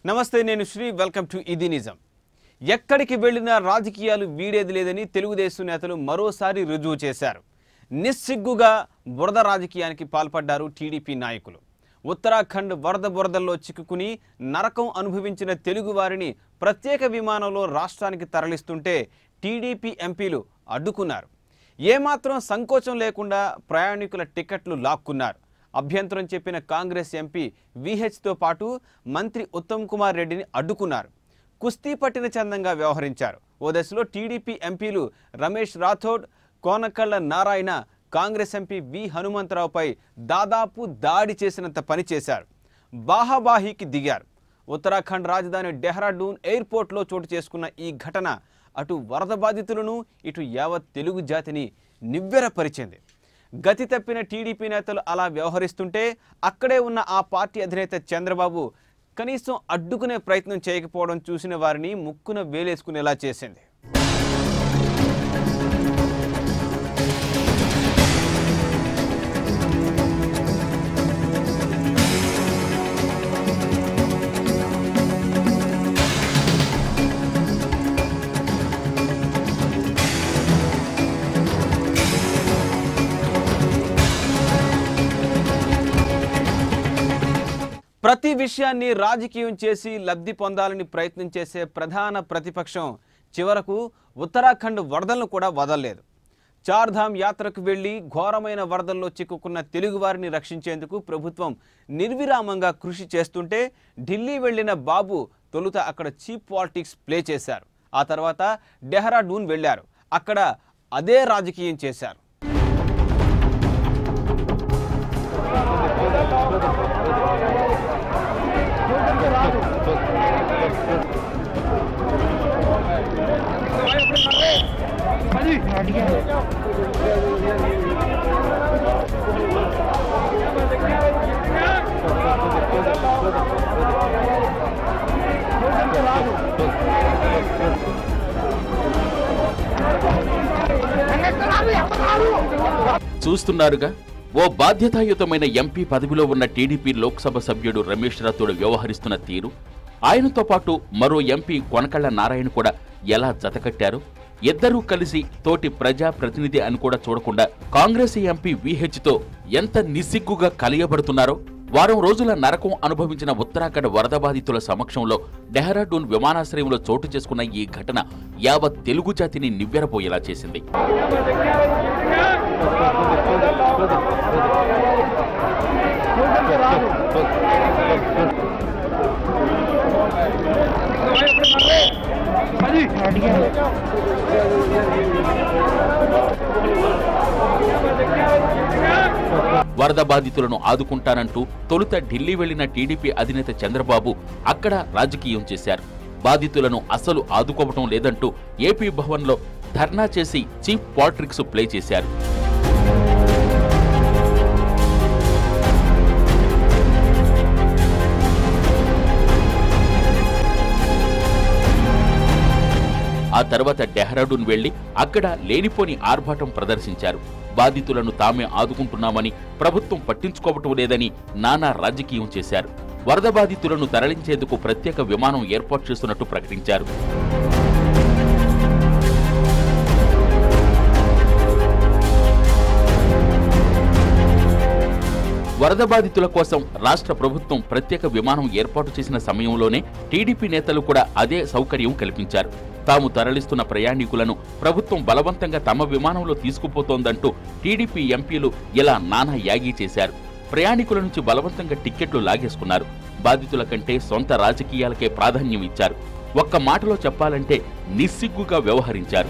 నమస్తే నేను Shri welcome to ఇది నిజం ఎక్కడికి వెళ్ళినా రాజకీయాలు వీడేది లేదని తెలుగుదేశం నేతలు మరోసారి రుజువు చేశారు నిస్సిగ్గుగా బురద రాజకీయానికి పాల్పడ్డారు టీడీపీ నాయకులు ఉత్తరాఖండ్ వరద బురదల్లో చిక్కుకుని నరకం అనుభవించిన తెలుగు వారిని ప్రత్యేక విమానంలో రాష్ట్రానికి తరలిస్తుంటే టీడీపీ ఎంపీలు అడ్డుకున్నారు ఏమాత్రం సంకోచం లేకుండా ప్రయాణికుల టికెట్లు లాక్కున్నారు అభ్యంతరం చెప్పిన కాంగ్రెస్ ఎంపీ విహెచ్తో పాటు మంత్రి ఉత్తమ్ కుమార్ రెడ్డిని అడ్డుకున్నారు కుస్తీ పట్టిన చందంగా వ్యవహరించారు ఓ దశలో టీడీపీ ఎంపీలు రమేష్ రాథోడ్ కోనకళ్ళ నారాయణ కాంగ్రెస్ ఎంపీ వి హనుమంతరావుపై దాదాపు దాడి చేసినంత పని చేశారు బాహాబాహీకి దిగారు ఉత్తరాఖండ్ రాజధాని డెహ్రాడూన్ ఎయిర్పోర్ట్లో చోటు చేసుకున్న ఈ ఘటన అటు వరద బాధితులను ఇటు యావత్ తెలుగు జాతిని నివ్వెరపరిచింది గతి తప్పిన టీడీపీ నేతలు అలా వ్యవహరిస్తుంటే అక్కడే ఉన్న ఆ పార్టీ అధినేత చంద్రబాబు కనీసం అడ్డుకునే ప్రయత్నం చేయకపోవడం చూసిన వారిని ముక్కున వేలేసుకునేలా చేసింది ప్రతి విషయాన్ని రాజకీయం చేసి లబ్ధి పొందాలని ప్రయత్నం చేసే ప్రధాన ప్రతిపక్షం చివరకు ఉత్తరాఖండ్ వరదలను కూడా వదలలేదు చార్ధామ్ యాత్రకు వెళ్లి ఘోరమైన వరదల్లో చిక్కుకున్న తెలుగువారిని రక్షించేందుకు ప్రభుత్వం నిర్విరామంగా కృషి చేస్తుంటే ఢిల్లీ వెళ్లిన బాబు తొలుత అక్కడ చీప్ పాలిటిక్స్ ప్లే చేశారు ఆ తర్వాత డెహ్రాడూన్ వెళ్లారు అక్కడ అదే రాజకీయం చేశారు చూస్తున్నారుగా ఓ బాధ్యతాయుతమైన ఎంపీ పదవిలో ఉన్న టీడీపీ లోక్సభ సభ్యుడు రమేష్ రాథోడ్ వ్యవహరిస్తున్న తీరు ఆయనతో పాటు మరో ఎంపీ కొనకళ్ళ నారాయణ కూడా ఎలా జతకట్టారు ఇద్దరూ కలిసి తోటి ప్రజా ప్రతినిధి అని కూడా చూడకుండా కాంగ్రెస్ ఎంపీ విహెచ్తో ఎంత నిస్సిగ్గుగా కలియబడుతున్నారో వారం రోజుల నరకం అనుభవించిన ఉత్తరాఖండ్ వరద బాధితుల సమక్షంలో డెహ్రాడూన్ విమానాశ్రయంలో చోటు చేసుకున్న ఈ ఘటన యావత్ తెలుగు జాతిని నివ్వెరపోయేలా చేసింది వరద బాధితులను ఆదుకుంటానంటూ తొలుత ఢిల్లీ వెళ్లిన టీడీపీ అధినేత చంద్రబాబు అక్కడ రాజకీయం చేశారు బాధితులను అసలు ఆదుకోవటం లేదంటూ ఏపీ భవన్లో ధర్నా చేసి చీప్ పాలిటిక్స్ ప్లే చేశారు ఆ తర్వాత డెహ్రాడూన్ వెళ్లి అక్కడ లేనిపోని ఆర్భాటం ప్రదర్శించారు బాధితులను తామే ఆదుకుంటున్నామని ప్రభుత్వం పట్టించుకోవటం లేదని నానా రాజకీయం చేశారు వరద బాధితులను తరలించేందుకు ప్రత్యేక విమానం ఏర్పాటు చేస్తున్నట్టు ప్రకటించారు వరద బాధితుల కోసం రాష్ట్ర ప్రభుత్వం ప్రత్యేక విమానం ఏర్పాటు చేసిన సమయంలోనే టీడీపీ నేతలు కూడా అదే సౌకర్యం కల్పించారు తాము తరలిస్తున్న ప్రయాణికులను ప్రభుత్వం బలవంతంగా తమ విమానంలో తీసుకుపోతోందంటూ టీడీపీ ఎంపీలు ఇలా నానా యాగీ చేశారు ప్రయాణికుల నుంచి బలవంతంగా టిక్కెట్లు లాగేసుకున్నారు బాధితుల కంటే సొంత రాజకీయాలకే ప్రాధాన్యం ఇచ్చారు ఒక్క మాటలో చెప్పాలంటే నిస్సిగ్గుగా వ్యవహరించారు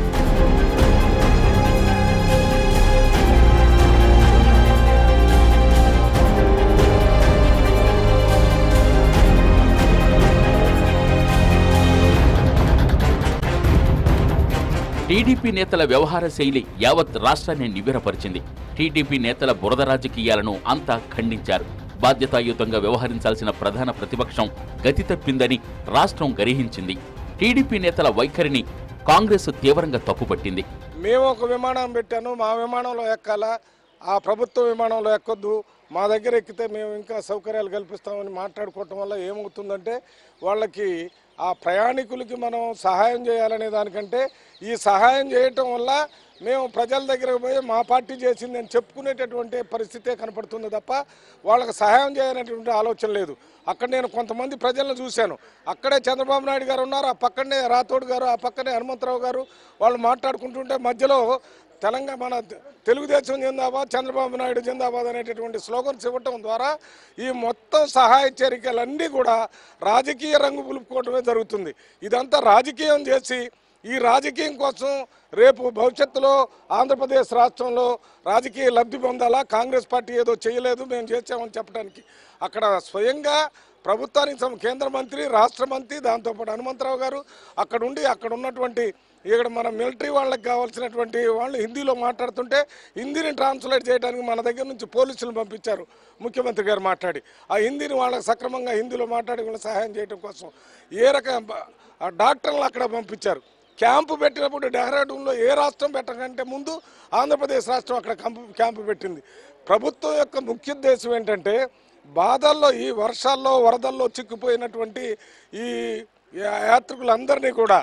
టీడీపీ నేతల వ్యవహార శైలి యావత్ రాష్ట్రాన్ని నివ్వెరపరిచింది టీడీపీ నేతల బురద రాజకీయాలను అంతా ఖండించారు బాధ్యతాయుతంగా వ్యవహరించాల్సిన ప్రధాన ప్రతిపక్షం గతి తప్పిందని రాష్ట్రం గరిహించింది టీడీపీ నేతల వైఖరిని కాంగ్రెస్ తీవ్రంగా తప్పుపట్టింది మేము ఒక విమానం పెట్టాను మా విమానంలో ఎక్కాలా ఆ ప్రభుత్వ విమానంలో ఎక్కొద్దు మా దగ్గర ఎక్కితే మేము ఇంకా సౌకర్యాలు కల్పిస్తామని మాట్లాడుకోవటం వల్ల ఏమవుతుందంటే వాళ్ళకి ఆ ప్రయాణికులకి మనం సహాయం చేయాలనే దానికంటే ఈ సహాయం చేయటం వల్ల మేము ప్రజల దగ్గరకు పోయి మా పార్టీ చేసింది అని చెప్పుకునేటటువంటి పరిస్థితే కనపడుతుంది తప్ప వాళ్ళకి సహాయం చేయాలనేటువంటి ఆలోచన లేదు అక్కడ నేను కొంతమంది ప్రజలను చూశాను అక్కడే చంద్రబాబు నాయుడు గారు ఉన్నారు ఆ పక్కనే రాథోడ్ గారు ఆ పక్కనే హనుమంతరావు గారు వాళ్ళు మాట్లాడుకుంటుంటే మధ్యలో తెలంగాణ మన తెలుగుదేశం జిందాబాద్ చంద్రబాబు నాయుడు జిందాబాద్ అనేటటువంటి స్లోగన్స్ ఇవ్వటం ద్వారా ఈ మొత్తం సహాయ చర్యలన్నీ కూడా రాజకీయ రంగు పులుపుకోవటమే జరుగుతుంది ఇదంతా రాజకీయం చేసి ఈ రాజకీయం కోసం రేపు భవిష్యత్తులో ఆంధ్రప్రదేశ్ రాష్ట్రంలో రాజకీయ లబ్ధి పొందాలా కాంగ్రెస్ పార్టీ ఏదో చేయలేదు మేము చేసామని చెప్పడానికి అక్కడ స్వయంగా ప్రభుత్వానికి సం- కేంద్ర మంత్రి రాష్ట్ర మంత్రి దాంతోపాటు హనుమంతరావు గారు అక్కడ ఉండి అక్కడ ఉన్నటువంటి ఇక్కడ మన మిలిటరీ వాళ్ళకి కావాల్సినటువంటి వాళ్ళు హిందీలో మాట్లాడుతుంటే హిందీని ట్రాన్స్లేట్ చేయడానికి మన దగ్గర నుంచి పోలీసులు పంపించారు ముఖ్యమంత్రి గారు మాట్లాడి ఆ హిందీని వాళ్ళకి సక్రమంగా హిందీలో మాట్లాడి వాళ్ళకి సహాయం చేయడం కోసం ఏ రకం ఆ డాక్టర్లు అక్కడ పంపించారు క్యాంపు పెట్టినప్పుడు డెహ్రాడూన్లో ఏ రాష్ట్రం పెట్టకంటే ముందు ఆంధ్రప్రదేశ్ రాష్ట్రం అక్కడ క్యాంపు క్యాంపు పెట్టింది ప్రభుత్వం యొక్క ముఖ్య ఉద్దేశం ఏంటంటే బాధల్లో ఈ వర్షాల్లో వరదల్లో చిక్కుపోయినటువంటి ఈ యాత్రికులందరినీ కూడా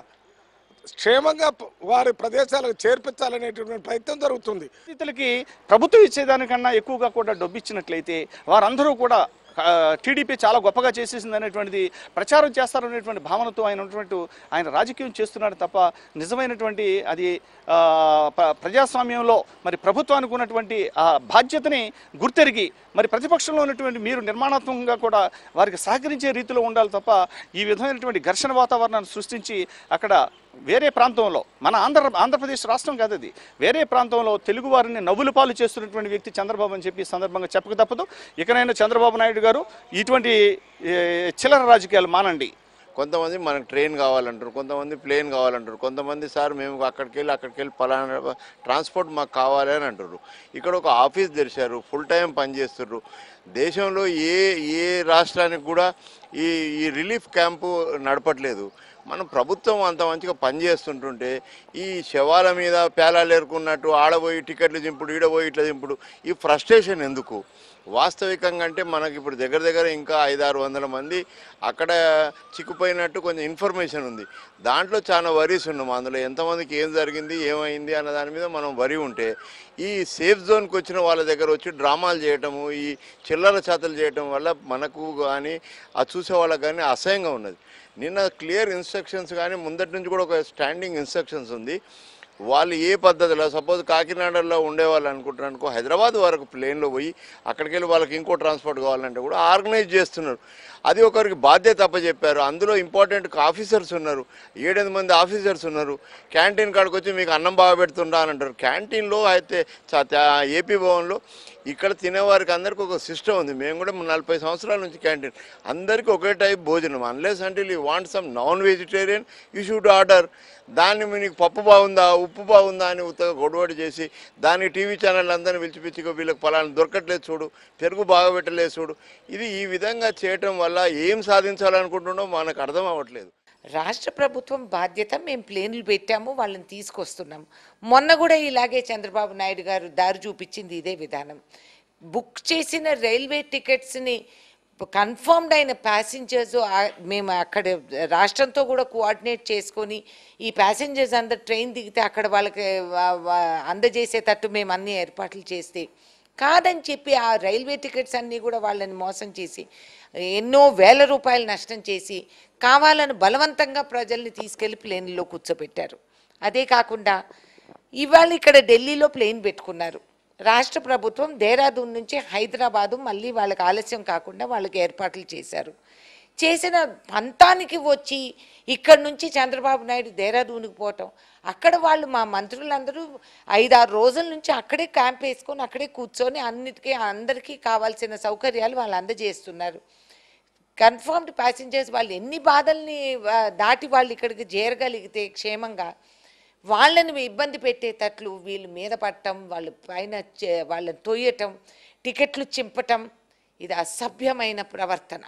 క్షేమంగా ప- వారి ప్రదేశాలకు చేర్పించాలనేటువంటి ప్రయత్నం జరుగుతుంది బాధితులకి ప్రభుత్వం ఇచ్చేదానికన్నా ఎక్కువగా కూడా డబ్బు ఇచ్చినట్లయితే వారందరూ కూడా ఆ, టీడీపీ చాలా గొప్పగా చేసేసింది అనేటువంటిది ప్రచారం చేస్తారనేటువంటి భావనతో ఆయన ఉన్నటువంటి ఆయన రాజకీయం చేస్తున్నాడు తప్ప నిజమైనటువంటి అది ఆ, ప్ర- ప్రజాస్వామ్యంలో మరి ప్రభుత్వానికి ఉన్నటువంటి ఆ బాధ్యతని గుర్తెరిగి మరి ప్రతిపక్షంలో ఉన్నటువంటి మీరు నిర్మాణాత్మకంగా కూడా వారికి సహకరించే రీతిలో ఉండాలి తప్ప ఈ విధమైనటువంటి ఘర్షణ వాతావరణాన్ని సృష్టించి అక్కడ వేరే ప్రాంతంలో మన ఆంధ్ర ఆంధ్రప్రదేశ్ రాష్ట్రం కాదు అది వేరే ప్రాంతంలో తెలుగు వారిని నవ్వుల పాలు చేస్తున్నటువంటి వ్యక్తి చంద్రబాబు అని చెప్పి ఈ సందర్భంగా చెప్పక తప్పదు ఇకనైనా చంద్రబాబు నాయుడు గారు ఇటువంటి ఏ, చిల్లర రాజకీయాలు మానండి కొంతమంది మనకు ట్రైన్ కావాలంటారు కొంతమంది ప్లేన్ కావాలంటారు కొంతమంది సార్ మేము అక్కడికి వెళ్ళి అక్కడికి వెళ్ళి పలానా ట్రాన్స్పోర్ట్ మాకు కావాలి అని అంటారు ఇక్కడ ఒక ఆఫీస్ తెరిచారు ఫుల్ టైం పనిచేస్తుర్రు దేశంలో ఏ ఏ రాష్ట్రానికి కూడా ఈ ఈ రిలీఫ్ క్యాంపు నడపట్లేదు మన ప్రభుత్వం అంత మంచిగా పనిచేస్తుంటుంటే ఈ శవాల మీద పేలాలు ఏరుకున్నట్టు ఆడబోయి టికెట్లు దింపుడు ఈడబోయి ఇట్లా దింపుడు ఈ ఫ్రస్ట్రేషన్ ఎందుకు వాస్తవికంగా అంటే మనకి ఇప్పుడు దగ్గర దగ్గర ఇంకా ఐదారు వందల మంది అక్కడ చిక్కుపోయినట్టు కొంచెం ఇన్ఫర్మేషన్ ఉంది దాంట్లో చాలా వరీస్ ఉన్నాం అందులో ఎంతమందికి ఏం జరిగింది ఏమైంది అన్న దాని మీద మనం వరి ఉంటే ఈ సేఫ్ జోన్కి వచ్చిన వాళ్ళ దగ్గర వచ్చి డ్రామాలు చేయటము ఈ చిల్లర చేతలు చేయటం వల్ల మనకు కానీ ఆ చూసే వాళ్ళకి కానీ అసహ్యంగా ఉన్నది నిన్న క్లియర్ ఇన్స్ట్రక్షన్స్ కానీ ముందటి నుంచి కూడా ఒక స్టాండింగ్ ఇన్స్ట్రక్షన్స్ ఉంది వాళ్ళు ఏ పద్ధతిలో సపోజ్ కాకినాడలో ఉండేవాళ్ళు అనుకుంటారు అనుకో హైదరాబాద్ వరకు ప్లేన్లో పోయి అక్కడికి వెళ్ళి వాళ్ళకి ఇంకో ట్రాన్స్పోర్ట్ కావాలంటే కూడా ఆర్గనైజ్ చేస్తున్నారు అది ఒకరికి బాధ్యత అప్పచెప్పారు అందులో ఇంపార్టెంట్ ఆఫీసర్స్ ఉన్నారు ఏడెనిమిది మంది ఆఫీసర్స్ ఉన్నారు క్యాంటీన్ కాడికి వచ్చి మీకు అన్నం బాగా పెడుతుండా అని అంటారు క్యాంటీన్లో అయితే చ- చ- ఏపీ భవన్లో ఇక్కడ తినేవారికి అందరికీ ఒక సిస్టమ్ ఉంది మేము కూడా నలభై సంవత్సరాల నుంచి క్యాంటీన్ అందరికీ ఒకే టైప్ భోజనం అన్లెస్ అంటే you want some non vegetarian you should order దాన్ని మీకు పప్పు బాగుందా ఉప్పు బాగుందా అని ఉత్తగా గొడవడి చేసి దానికి టీవీ ఛానల్ అందరిని పిలిచిపిచ్చిగా వీళ్ళకి ఫలానా దొరకట్లేదు చూడు పెరుగు బాగా పెట్టలేదు చూడు ఇది ఈ విధంగా చేయటం వల్ల ఏం సాధించాలనుకుంటున్నామో మనకు అర్థం అవ్వట్లేదు రాష్ట్ర ప్రభుత్వం బాధ్యత మేము ప్లేన్లు పెట్టాము వాళ్ళని తీసుకొస్తున్నాము మొన్న కూడా ఇలాగే చంద్రబాబు నాయుడు గారు దారి చూపించింది ఇదే విధానం బుక్ చేసిన రైల్వే టికెట్స్ని కన్ఫర్మ్డ్ అయిన ప్యాసింజర్స్ మేము అక్కడ రాష్ట్రంతో కూడా కోఆర్డినేట్ చేసుకొని ఈ ప్యాసింజర్స్ అందరు ట్రైన్ దిగితే అక్కడ వాళ్ళకి వా- వా- అందజేసేటట్టు మేము అన్ని ఏర్పాట్లు చేస్తే కాదని చెప్పి ఆ రైల్వే టికెట్స్ అన్నీ కూడా వాళ్ళని మోసం చేసి ఎన్నో వేల రూపాయలు నష్టం చేసి కావాలని బలవంతంగా ప్రజల్ని తీసుకెళ్లి ప్లేన్లో కూర్చోబెట్టారు అదే కాకుండా ఇవాళ ఇక్కడ ఢిల్లీలో ప్లేన్ పెట్టుకున్నారు రాష్ట్ర ప్రభుత్వం దేహరాదూన్ నుంచి హైదరాబాదు మళ్ళీ వాళ్ళకి ఆలస్యం కాకుండా వాళ్ళకి ఏర్పాట్లు చేశారు చేసిన పంతానికి వచ్చి ఇక్కడ నుంచి చంద్రబాబు నాయుడు దేహరాదూన్కి పోవటం అక్కడ వాళ్ళు మా మంత్రులందరూ ఐదారు రోజుల నుంచి అక్కడే క్యాంప్ వేసుకొని అక్కడే కూర్చొని అన్నిటికీ అందరికీ కావాల్సిన సౌకర్యాలు వాళ్ళు అందజేస్తున్నారు కన్ఫర్మ్డ్ ప్యాసింజర్స్ వాళ్ళు ఎన్ని బాధల్ని ఆ, దాటి వాళ్ళు ఇక్కడికి చేరగలిగితే క్షేమంగా వాళ్ళని ఇబ్బంది పెట్టేటట్లు వీళ్ళు మీద పట్టడం వాళ్ళు పైన చే- వాళ్ళని తొయ్యటం టికెట్లు చింపటం ఇది అసభ్యమైన ప్రవర్తన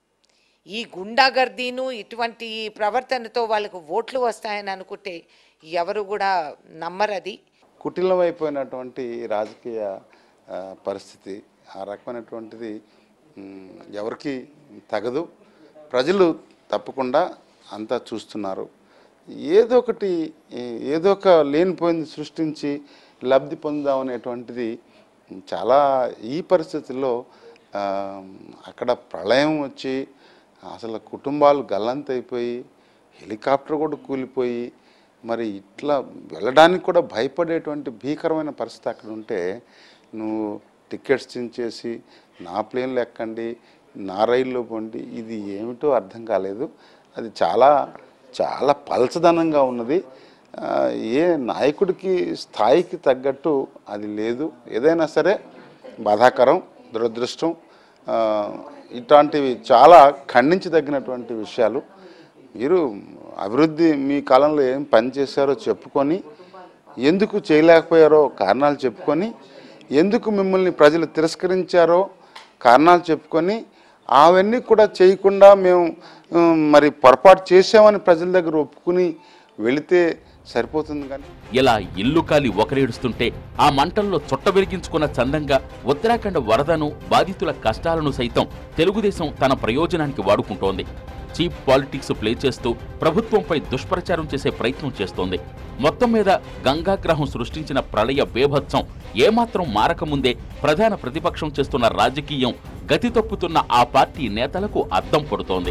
ఈ గుండాగర్దీను ఇటువంటి ప్రవర్తనతో వాళ్ళకు ఓట్లు వస్తాయని అనుకుంటే ఎవరు కూడా నమ్మరది కుటిలమైపోయినటువంటి రాజకీయ ఆ, పరిస్థితి ఆ రకమైనటువంటిది మ్, ఎవరికి తగదు ప్రజలు తప్పకుండా అంతా చూస్తున్నారు ఏదో ఒకటి ఏ- ఏదో ఒక లేనిపోయింది సృష్టించి లబ్ధి పొందామనేటువంటిది చాలా ఈ పరిస్థితుల్లో ఆ, అక్కడ ప్రళయం వచ్చి అసలు కుటుంబాలు గల్లంతైపోయి హెలికాప్టర్ కూడా కూలిపోయి మరి ఇట్లా వెళ్ళడానికి కూడా భయపడేటువంటి భీకరమైన పరిస్థితి అక్కడ ఉంటే నువ్వు టికెట్స్ చించేసి నా ప్లేన్లు ఎక్కండి నా రైల్లో పోండి ఇది ఏమిటో అర్థం కాలేదు అది చాలా చాలా పలచదనంగా ఉన్నది ఆ, ఏ నాయకుడికి స్థాయికి తగ్గట్టు అది లేదు ఏదైనా సరే బాధాకరం దురదృష్టం ఆ, ఇట్లాంటివి చాలా ఖండించదగినటువంటి విషయాలు మీరు అభివృద్ధి మీ కాలంలో ఏం పని చేశారో చెప్పుకొని ఎందుకు చేయలేకపోయారో కారణాలు చెప్పుకొని ఎందుకు మిమ్మల్ని ప్రజలు తిరస్కరించారో కారణాలు చెప్పుకొని అవన్నీ కూడా చేయకుండా మేము ఉమ్, మరి పొరపాటు చేసామని ప్రజల దగ్గర ఒప్పుకుని వెళితే సరిపోతుంది కానీ ఇలా ఇల్లు కాలి ఒకరేడుస్తుంటే ఆ మంటల్లో చుట్ట వెలిగించుకున్న చందంగా ఉత్తరాఖండ్ వరదను బాధితుల కష్టాలను సైతం తెలుగుదేశం తన ప్రయోజనానికి వాడుకుంటోంది చీప్ పాలిటిక్స్ ప్లే చేస్తూ ప్రభుత్వంపై దుష్ప్రచారం చేసే ప్రయత్నం చేస్తోంది మొత్తం మీద గంగాగ్రహం సృష్టించిన ప్రళయ బేభత్సం ఏమాత్రం మారకముందే ప్రధాన ప్రతిపక్షం చేస్తున్న రాజకీయం గతి తప్పుతున్న ఆ పార్టీ నేతలకు అద్దం పడుతోంది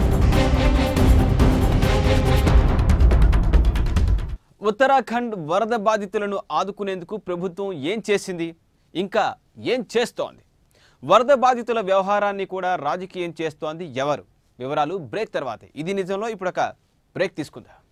ఉత్తరాఖండ్ వరద బాధితులను ఆదుకునేందుకు ప్రభుత్వం ఏం చేసింది ఇంకా ఏం చేస్తోంది వరద బాధితుల వ్యవహారాన్ని కూడా రాజకీయం చేస్తోంది ఎవరు వివరాలు బ్రేక్ తర్వాతే ఇది నిజంలో ఇప్పుడు ఒక బ్రేక్ తీసుకుందాం